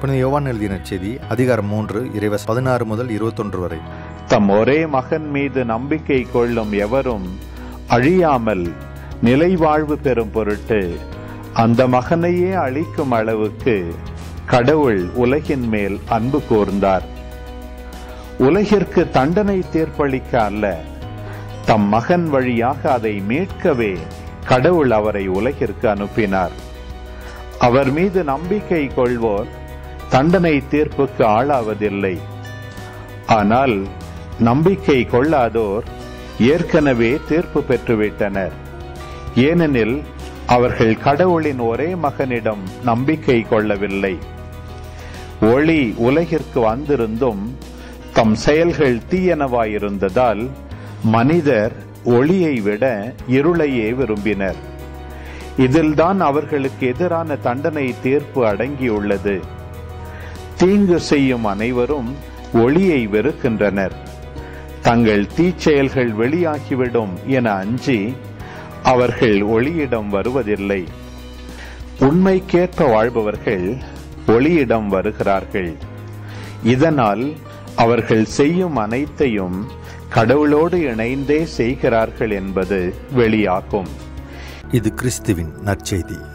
புனித யோவான் எழுதிய நற்செய்தி அதிகாரம் மூன்று இறைவஸ் பதினாறு முதல் இருபத்தொன்று வரை தம் ஒரே மகன் மீது நம்பிக்கை கொள்ளும் எவரும் அழியாமல் நிலைவாழ்வு பெறும் பொருட்டு அந்த மகனையே அழிக்கும் அளவுக்கு கடவுள் உலகின் மேல் அன்பு கூர்ந்தார் உலகிற்கு தண்டனை தீர்ப்பளிக்க அல்ல தம் மகன் வழியாக அதை மீட்கவே கடவுள் அவரை உலகிற்கு அனுப்பினார் அவர் மீது நம்பிக்கை கொள்வோர் தண்டனை தீர்ப்புக்கு ஆளாவதில்லை ஆனால் நம்பிக்கை கொள்ளாதோர் ஏற்கனவே தீர்ப்பு பெற்றுவிட்டனர் ஏனெனில் அவர்கள் கடவுளின் ஒரே மகனிடம் நம்பிக்கை கொள்ளவில்லை ஒளி உலகிற்கு வந்திருந்தும் தம் செயல்கள் தீயனவாயிருந்ததால் மனிதர் ஒளியை விட இருளையே விரும்பினர் இதில்தான் அவர்களுக்கு எதிரான தண்டனை தீர்ப்பு அடங்கியுள்ளது தீங்கு செய்யும் அனைவரும் ஒளியை வெறுக்கின்றனர் தங்கள் தீச்செயல்கள் வெளியாகிவிடும் என அஞ்சி அவர்கள் ஒளியிடம் வருவதில்லை உண்மைக்கேற்ப வாழ்பவர்கள் ஒளியிடம் வருகிறார்கள் இதனால் அவர்கள் செய்யும் அனைத்தையும் கடவுளோடு இணைந்தே செய்கிறார்கள் என்பது வெளியாகும் இது கிறிஸ்துவின் நற்செய்தி